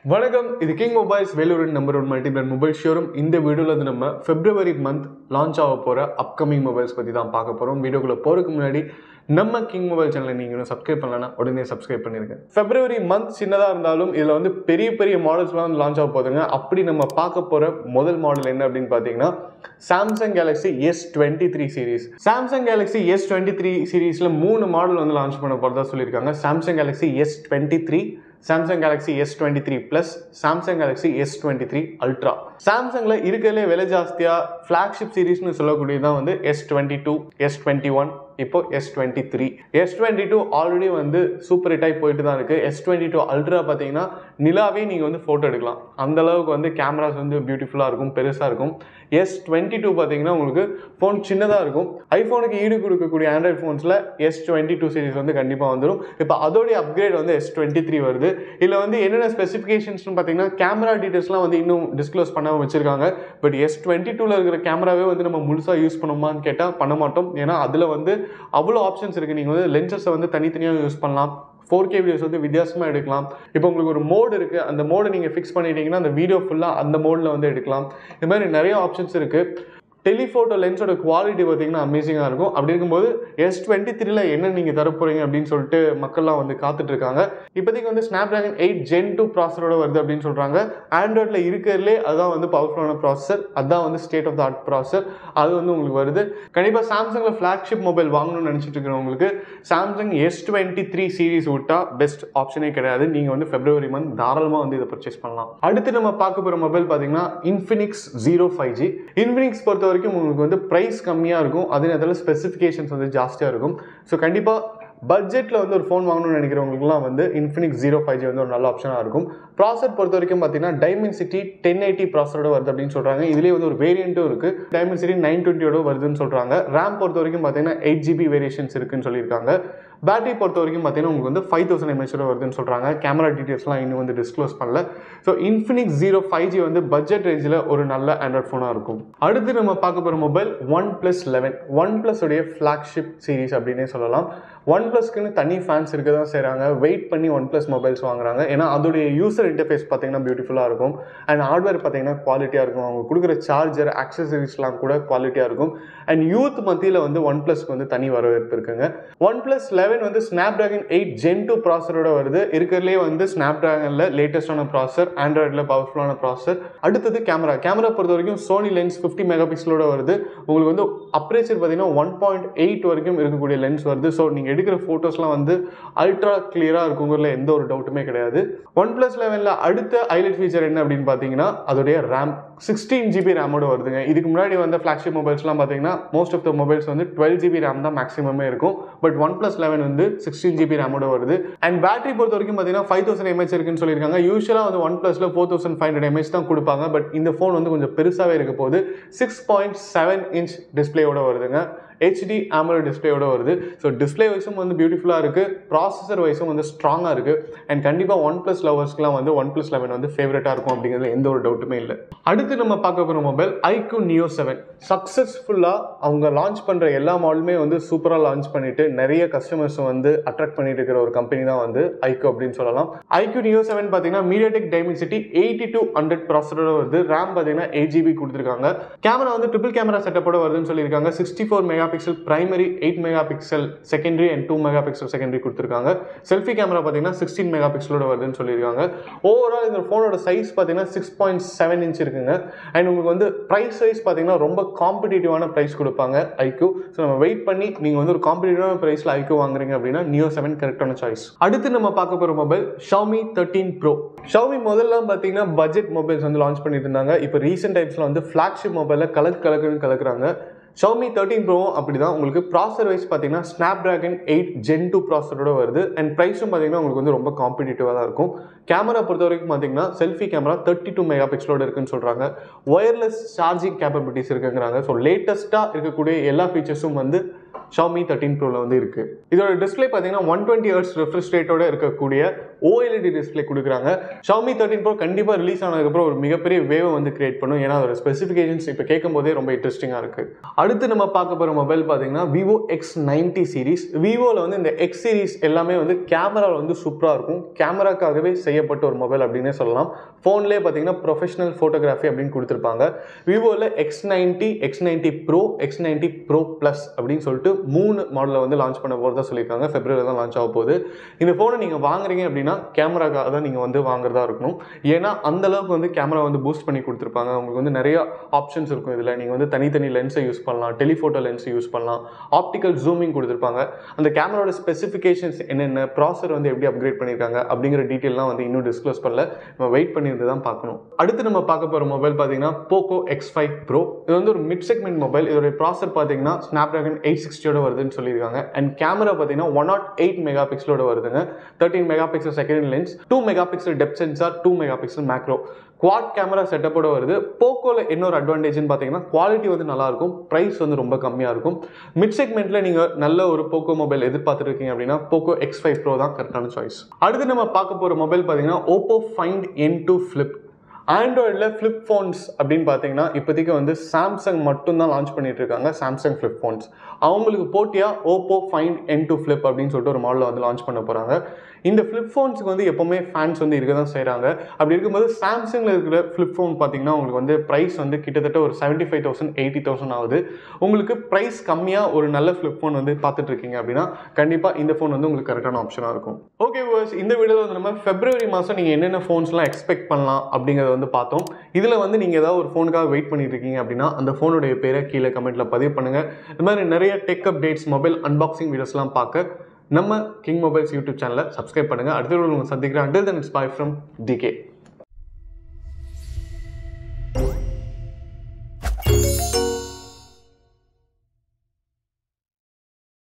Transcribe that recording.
வணக்கம் இது King Mobiles வேலூரின் number one multi brand mobile showroom இந்த வீடியோவில் வந்து நம்ம பிப்ரவரி மந்த் லான்ச் ஆக போகிற அப்கமிங் மொபைல்ஸ் பற்றி தான் பார்க்க போகிறோம் வீடியோக்குள்ளே போகிறதுக்கு முன்னாடி நம்ம கிங் மொபைல் சேனலை நீங்கள் இன்னும் சப்ஸ்கிரைப் பண்ணலன்னா உடனே சப்ஸ்கிரைப் பண்ணிருங்க பிப்ரவரி மந்த் சின்னதாக இருந்தாலும் இதில் வந்து பெரிய பெரிய மாடல்ஸ்லாம் வந்து லான்ச் ஆக போகுதுங்க அப்படி நம்ம பார்க்க போகிற முதல் மாடல் என்ன அப்படின்னு பார்த்தீங்கன்னா Samsung Galaxy S twenty three series Samsung Galaxy S twenty three சீரீஸில் மூணு மாடல் வந்து லான்ச் பண்ண போகிறதா சொல்லியிருக்காங்க Samsung Galaxy S twenty three Samsung Galaxy S twenty three plus Samsung Galaxy S twenty three ultra சாம்சங்கில் இருக்கிறதுலே விலை ஜாஸ்தியாக ஃப்ளாக்ஷிப் சீரிஸ்னு சொல்லக்கூடியதான் வந்து S twenty two S twenty one இப்போ S twenty three S twenty two already வந்து super hit ஆகி போயிட்டு தான் இருக்குது எஸ் டுவெண்ட்டி டூ அல்ட்ரா பார்த்தீங்கன்னா நிலாவே நீங்கள் வந்து ஃபோட்டோ எடுக்கலாம் அந்த அளவுக்கு வந்து கேமராஸ் வந்து பியூட்டிஃபுல்லாக இருக்கும் பெருசாக இருக்கும் எஸ் டுவெண்ட்டி டூ பார்த்தீங்கன்னா உங்களுக்கு ஃபோன் சின்னதாக இருக்கும் ஐஃபோனுக்கு ஈடு கொடுக்கக்கூடிய ஆண்ட்ராய்ட் ஃபோன்ஸில் எஸ் டுவெண்ட்டி டூ சீரிஸ் வந்து கண்டிப்பாக வந்துடும் இப்போ அதோடைய அப்கிரேட் வந்து எஸ் டுவெண்ட்டி த்ரீ வருது இதில் வந்து என்னென்ன ஸ்பெசிஃபிகேஷன்ஸ்னு பார்த்தீங்கன்னா கேமரா டீட்டெயில்ஸ்லாம் வந்து இன்னும் டிஸ்க்ளோஸ் பண்ணாமல் வச்சிருக்காங்க பட் எஸ் டுவெண்ட்டி டூவில் இருக்கிற கேமராவே வந்து நம்ம முழுசாக யூஸ் பண்ணுமான்னு கேட்டால் பண்ண மாட்டோம் ஏன்னா அதில் வந்து அவ்வளோ ஆப்ஷன்ஸ் இருக்குது நீங்கள் வந்து லென்சஸை வந்து தனித்தனியாக யூஸ் பண்ணலாம் ஃபோர் கே வீடியோஸ் வந்து வித்தியாசமாக எடுக்கலாம் இப்போ உங்களுக்கு ஒரு மோடு இருக்குது அந்த மோடை நீங்கள் ஃபிக்ஸ் பண்ணிட்டீங்கன்னா அந்த வீடியோ ஃபுல்லாக அந்த மோடில் வந்து எடுக்கலாம் இது மாதிரி நிறைய ஆப்ஷன்ஸ் இருக்குது டெலிஃபோட்டோ லென்ஸோட குவாலிட்டி பார்த்தீங்கன்னா அமேசிங்காக இருக்கும் அப்படி இருக்கும்போது எஸ் டுவெண்ட்டி த்ரீல என்ன நீங்கள் தரப்போறீங்க அப்படின்னு சொல்லிட்டு மக்கள்லாம் வந்து காத்துட்டு இருக்காங்க இப்போதைக்கு வந்து snapdragon eight gen two ப்ராசரோட வருது அப்படின்னு சொல்கிறாங்க ஆண்ட்ராய்டில் இருக்கிறதுலே அதுதான் வந்து பவர்ஃபுல்லான ப்ராசஸர் அதுதான் வந்து state of the art processor அது வந்து உங்களுக்கு வருது கண்டிப்பாக சாம்சங்கில் ஃப்ளாக்ஷிப் மொபைல் வாங்கணும்னு நினச்சிட்டு இருக்கிறவங்களுக்கு Samsung S twenty three series விட்டா பெஸ்ட் ஆப்ஷனே கிடையாது நீங்கள் வந்து பிப்ரவரி மந்த் தாராளமாக வந்து இதை பர்ச்சேஸ் பண்ணலாம் அடுத்து நம்ம பார்க்க போகிற மொபைல் பார்த்தீங்கன்னா Infinix zero five G Infinix பொறுத்த வரைக்கும் உங்களுக்கு வந்து ப்ரைஸ் கம்மியாக இருக்கும் அதே நேரத்தில் ஸ்பெசிஃபிகேஷன்ஸ் வந்து ஜாஸ்தியாக இருக்கும் ஸோ கண்டிப்பாக பட்ஜெட்டில் வந்து ஒரு ஃபோன் வாங்கணும்னு நினைக்கிறவங்களுக்குலாம் வந்து இன்ஃபினிக்ஸ் ஜீரோ ஃபைவ் ஜி வந்து ஒரு நல்ல ஆப்ஷனாக இருக்கும் ப்ராசர் பொறுத்த வரைக்கும் பார்த்தீங்கன்னா டைமண்ட் சிட்டி டென் எயிட்டி ப்ராசரோட வருது அப்படின்னு சொல்கிறாங்க இதுலேயே வந்து ஒரு வேரியண்ட்டும் இருக்குது டைமண்ட் சிட்டி நைன் டுவெண்ட்டியோட வருதுன்னு சொல்கிறாங்க ரேம் பொறுத்த வரைக்கும் பார்த்தீங்கன்னா எயிட் ஜிபி வேரியேஷன்ஸ் இருக்குன்னு சொல்லியிருக்காங்க பேட்டரி பொறுத்த வரைக்கும் பார்த்தீங்கன்னா உங்களுக்கு வந்து ஃபைவ் தௌசண்ட் எம்ஏச்சோட வருதுன்னு சொல்கிறாங்க கேமரா டீட்டெயில்ஸ்லாம் இன்னும் வந்து டிஸ்க்ளோஸ் பண்ணல so Infinix zero five G வந்து பட்ஜெட் ரேஞ்சில் ஒரு நல்ல ஆண்ட்ராய்ட் ஃபோனாக இருக்கும் அடுத்து நம்ம பார்க்க போகிற mobile one plus eleven one plus உடைய ஃப்ளாக்ஷிப் சீரிஸ் அப்படின்னே சொல்லலாம் ஒன் ப்ளஸ்க்குன்னு தனி ஃபேன்ஸ் இருக்க தான் செய்கிறாங்க வெயிட் பண்ணி ஒன் ப்ளஸ் மொபைல்ஸ் வாங்குறாங்க ஏன்னா அதோடைய யூசர் இன்டர்ஃபேஸ் பார்த்தீங்கன்னா பியூட்டிஃபுல்லாக இருக்கும் அண்ட் ஹார்ட்வேர் பார்த்தீங்கன்னா குவாலிட்டியாக இருக்கும் அவங்க கொடுக்குற சார்ஜர் ஆக்சசரிஸ்லாம் கூட குவாலிட்டியாக இருக்கும் அண்ட் யூத் மத்தியில் வந்து ஒன் ப்ளஸ்க்கு வந்து தனி வரவேற்பு இருக்குங்க ஒன் ப்ளஸ் லெவன் வந்து snapdragon eight gen two ப்ராசரோட வருது இருக்கிறதுலே வந்து ஸ்னாப் ட்ராகனில் லேட்டஸ்டான ப்ராசர் ஆண்ட்ராய்டில் பவர்ஃபுல்லான ப்ராசர் அடுத்தது கேமரா கேமரா பொறுத்த வரைக்கும் சோனி லென்ஸ் ஃபிஃப்டி மெகா பிக்சலோட வருது உங்களுக்கு வந்து அப்ரேச்சர் பார்த்தீங்கன்னா ஒன் பாயிண்ட் எயிட் வரைக்கும் இருக்கக்கூடிய லென்ஸ் வருது ஸோ நீங்கள் எடுக்கிற ஃபோட்டோஸ்லாம் வந்து அல்ட்ரா கிளியராக இருக்குங்கிறதுல எந்த ஒரு டவுட்டுமே கிடையாது ஒன் ப்ளஸ் லெவனில் அடுத்த ஹைலைட் ஃபீச்சர் என்ன அப்படின்னு பார்த்தீங்கன்னா அதோடைய ரேம் சிக்ஸ்டீன் ஜிபி ரேமோட வருதுங்க இதுக்கு முன்னாடி வந்த ஃப்ளாக்ஷிப் மொபைல்ஸ்லாம் பார்த்தீங்கன்னா மோஸ்ட் ஆஃப் த மொபைல்ஸ் வந்து டுவெல் ஜிபி ரேம் தான் மேக்ஸிமமே இருக்கும் பட் ஒன் ப்ளஸ் லெவன் வந்து சிக்ஸ்டீன் ஜிபி ரேமோட வருது அண்ட் பேட்டரி பொறுத்த வரைக்கும் பார்த்தீங்கன்னா ஃபைவ் தௌசண்ட் எம்ஏஹெச் இருக்குன்னு சொல்லியிருக்காங்க யூஸ்வலாக வந்து ஒன் ப்ளஸில் four thousand five hundred M A H தான் கொடுப்பாங்க பட் இந்த ஃபோன் வந்து கொஞ்சம் பெருசாகவே இருக்க போது சிக்ஸ் பாயிண்ட் செவன் இன்ச் டிஸ்பிளேயோட வருதுங்க ஹெச்டி ஆமலோ டிஸ்பிளேயோட வருது ஸோ டிஸ்பிளே வைஸும் வந்து பியூட்டிஃபுல்லாக இருக்குது ப்ராசஸர் வைஸும் வந்து ஸ்ட்ராங்காக இருக்குது அண்ட் கண்டிப்பாக ஒன் ப்ளஸ் லவர்ஸ்க்குலாம் வந்து ஒன் ப்ளஸ் லெவன் வந்து ஃபேவரட்டாக இருக்கும் அப்படிங்கிறது எந்த ஒரு டவுட்டுமே இல்லை அடுத்து நம்ம பார்க்க போகிற மொபைல் ஐக்யூ நியோ செவன் சக்ஸஸ்ஃபுல்லாக அவங்க லான்ச் பண்ணுற எல்லா மாடலுமே வந்து சூப்பராக லான்ச் பண்ணிட்டு நிறைய கஸ்டமர்ஸை வந்து அட்ராக்ட் பண்ணிட்டு இருக்கிற ஒரு கம்பெனி தான் வந்து ஐக்யூ அப்படின்னு சொல்லலாம் ஐக்யூ நியோ செவன் பார்த்தீங்கன்னா MediaTek Dimensity eighty two hundred ப்ராசரோட வருது ரேம் பார்த்தீங்கன்னா எயிட் ஜிபி கொடுத்துருக்காங்க கேமரா வந்து ட்ரிபிள் கேமரா செட்டப்போட வருதுன்னு சொல்லியிருக்காங்க sixty four mega pixel primary eight mega pixel secondary and two mega pixel secondary கொடுத்துருக்காங்க செல்ஃபி கேமரா பார்த்தீங்கன்னா சிக்ஸ்டீன் மெகா பிக்சலோட வருதுன்னு சொல்லியிருக்காங்க ஓவரால் இந்த ஃபோனோட சைஸ் பார்த்தீங்கன்னா சிக்ஸ் பாயிண்ட் செவன் இன்ச் இருக்குங்க அண்ட் உங்களுக்கு வந்து ப்ரைஸ் வைஸ் பார்த்தீங்கன்னா ரொம்ப காம்படிட்டிவான ப்ரைஸ் கொடுப்பாங்க ஐக்யூ ஸோ நம்ம வெயிட் பண்ணி நீங்கள் வந்து ஒரு காம்படிட்டிவான ப்ரைஸில் ஐக்யூ வாங்குறீங்க அப்படின்னா நியோ செவன் கரெக்டான சாய்ஸ் அடுத்து நம்ம பார்க்க போகிற mobile Xiaomi thirteen pro Xiaomi முதல்ல பார்த்தீங்கன்னா பட்ஜெட் மொபைல்ஸ் வந்து லான்ச் பண்ணிட்டு இருந்தாங்க இப்போ ரீசெண்ட் டைப்ஸில் வந்து ஃப்ளாக்ஷிப் மொபைலில் கலக்கு கலக்குன்னு கலக்குறாங்க ஷவுமி தேர்ட்டின் ப்ரோவும் அப்படி தான் உங்களுக்கு ப்ராசர் வைஸ் பார்த்தீங்கன்னா snapdragon eight gen two ப்ராசரோட வருது அண்ட் ப்ரைஸும் பார்த்தீங்கன்னா உங்களுக்கு வந்து ரொம்ப காம்படிட்டிவாக தான் இருக்கும் கேமரா பொறுத்த வரைக்கும் பார்த்தீங்கன்னா selfie camera thirty two mega பிக்சலோட இருக்குன்னு சொல்கிறாங்க ஒயர்லெஸ் சார்ஜிங் கேப்பபிலிட்டிஸ் இருக்குங்கிறாங்க ஸோ லேட்டஸ்ட்டாக இருக்கக்கூடிய எல்லா ஃபீச்சர்ஸும் வந்து ஷாமி தேர்ட்டின் ப்ரோவில் வந்து இருக்குது இதோட டிஸ்பிளே பார்த்தீங்கன்னா ஒன் டுவெண்ட்டி ஹர்ட்ஸ் ரெஃப்ரெஷ் ரேட்டோட இருக்கக்கூடிய ஓஎல்இடி டிஸ்பிளே கொடுக்குறாங்க ஷாமி தேர்ட்டின் ப்ரோ கண்டிப்பாக ரிலீஸ் ஆனதுக்கப்புறம் ஒரு மிகப்பெரிய வேவை வந்து கிரியேட் பண்ணும் ஏன்னா அதோட ஸ்பெசிஃபிகேஷன்ஸ் இப்போ கேட்கும் போதே ரொம்ப இன்ட்ரெஸ்டிங்காக இருக்குது அடுத்து நம்ம பார்க்க போகிற மொபைல் பார்த்தீங்கன்னா விவோ எக்ஸ் நைன்டி சீரிஸ் விவோவில் வந்து இந்த எக்ஸ் சீரிஸ் எல்லாமே வந்து கேமராவில் வந்து சூப்பராக இருக்கும் கேமராக்காகவே செய்யப்பட்ட ஒரு மொபைல் அப்படின்னே சொல்லலாம் ஃபோன்லேயே பார்த்தீங்கன்னா ப்ரொஃபஷனல் ஃபோட்டோகிராஃபி அப்படின்னு கொடுத்துருப்பாங்க விவோவில் X ninety X ninety pro X ninety pro plus அப்படின்னு சொல்லிட்டு மூணு மாடலை வந்து லான்ச் பண்ண போகிறதா சொல்லியிருக்காங்க ஃபெப்ரவரியில் தான் லான்ச் ஆக போகுது இந்த ஃபோனை நீங்கள் வாங்குறீங்க அப்படின்னா கேமராக்காக தான் நீங்கள் வந்து வாங்குறதா இருக்கணும் ஏன்னா அந்த அளவுக்கு வந்து கேமரா வந்து பூஸ்ட் பண்ணி கொடுத்துருப்பாங்க உங்களுக்கு வந்து நிறைய ஆப்ஷன்ஸ் இருக்கும் இதில் நீங்கள் வந்து தனித்தனி லென்ஸை யூஸ் பண்ணலாம் டெலிஃபோட்டோ லென்ஸை யூஸ் பண்ணலாம் ஆப்டிக்கல் ஜூமிங் கொடுத்துருப்பாங்க அந்த கேமராவோட ஸ்பெசிஃபிகேஷன்ஸ் என்னென்ன ப்ராசர் வந்து எப்படி அப்கிரேட் பண்ணியிருக்காங்க அப்படிங்கிற டீட்டெயிலாம் வந்து இன்னும் டிஸ்க்ளோஸ் பண்ணல நம்ம வெயிட் பண்ணியிருந்து தான் பார்க்கணும் அடுத்து நம்ம பார்க்க போகிற மொபைல் பார்த்தீங்கன்னா போக்கோ எக்ஸ் ஃபைவ் ப்ரோ இது வந்து ஒரு மிட் செக்மெண்ட் மொபைல் இதோட ப்ராசர் பார்த்தீங்கன்னா ஸ்னாப் ட்ராகன் எயிட் சிக்ஸ்டியோட வருதுன்னு சொல்லியிருக்காங்க அண்ட் கேமரா பார்த்தீங்கன்னா ஒன் நாட் எயிட் மெகா பிக்சலோட வருதுங்க thirteen megapixel second lens two mega megapixel depth sensor two mega megapixel macro quad camera செட்டப்போட வருது போக்கோவில் இன்னொரு அட்வான்டேஜ்னு பார்த்தீங்கன்னா குவாலிட்டி வந்து நல்லாயிருக்கும் ப்ரைஸ் வந்து ரொம்ப கம்மியாக இருக்கும் மிட் செக்மெண்ட்டில் நீங்கள் நல்ல ஒரு போக்கோ மொபைல் எதிர்பார்த்துட்டு இருக்கீங்க அப்படின்னா போக்கோ எக்ஸ் ஃபைவ் ப்ரோ தான் கரெக்டான சாய்ஸ் அடுத்து நம்ம பார்க்க போகிற மொபைல் பார்த்தீங்கன்னா Oppo Find N two flip ஆண்ட்ராய்டில் ஃப்ளிப் ஃபோன்ஸ் அப்படின்னு பார்த்தீங்கன்னா இப்போதைக்கு வந்து சாம்சங் மட்டும்தான் லான்ச் பண்ணிட்டு இருக்காங்க சாம்சங் ஃப்ளிப் ஃபோன்ஸ் அவங்களுக்கு போட்டியாக Oppo Find N two flip அப்படின்னு சொல்லிட்டு ஒரு மாடலை வந்து லான்ச் பண்ண போகிறாங்க இந்த ஃப்ளிப் ஃபோன்ஸுக்கு வந்து எப்போவுமே ஃபேன்ஸ் வந்து இருக்க தான் செய்கிறாங்க அப்படி இருக்கும்போது சாம்சங்கில் இருக்கிற ஃப்ளிப் ஃபோன் பார்த்தீங்கன்னா உங்களுக்கு வந்து ப்ரைஸ் வந்து கிட்டத்தட்ட ஒரு seventy five thousand eighty thousand ஆகுது உங்களுக்கு ப்ரைஸ் கம்மியாக ஒரு நல்ல ஃப்ளிப் ஃபோன் வந்து பார்த்துட்டு இருக்கீங்க அப்படின்னா கண்டிப்பாக இந்த ஃபோன் வந்து உங்களுக்கு கரெக்டான ஆப்ஷனாக இருக்கும் ஓகே வாஸ் இந்த வீடியோவில் வந்து நம்ம ஃபெப்ரவரி மாதம் நீங்கள் என்னென்ன ஃபோன்ஸ்லாம் எக்ஸ்பெக்ட் பண்ணலாம் அப்படிங்கிறத வந்து பார்த்தோம் இதில் வந்து நீங்கள் ஏதாவது ஒரு ஃபோனுக்காக வெயிட் பண்ணிட்டு இருக்கீங்க அப்படின்னா அந்த ஃபோனுடைய பேரை கீழே கமெண்ட்டில் பதிவு பண்ணுங்கள் இந்த மாதிரி நிறைய டெக் அப்டேட்ஸ் மொபைல் அன்பாக்சிங் வீடியோஸ்லாம் பார்க்க நம்ம கிங் மொபைல்ஸ் யூடியூப் சேனலை சப்ஸ்கிரைப் பண்ணுங்கள் அடுத்த வீடியோ உங்களை சந்திக்கிறேன் until then it's bye from decay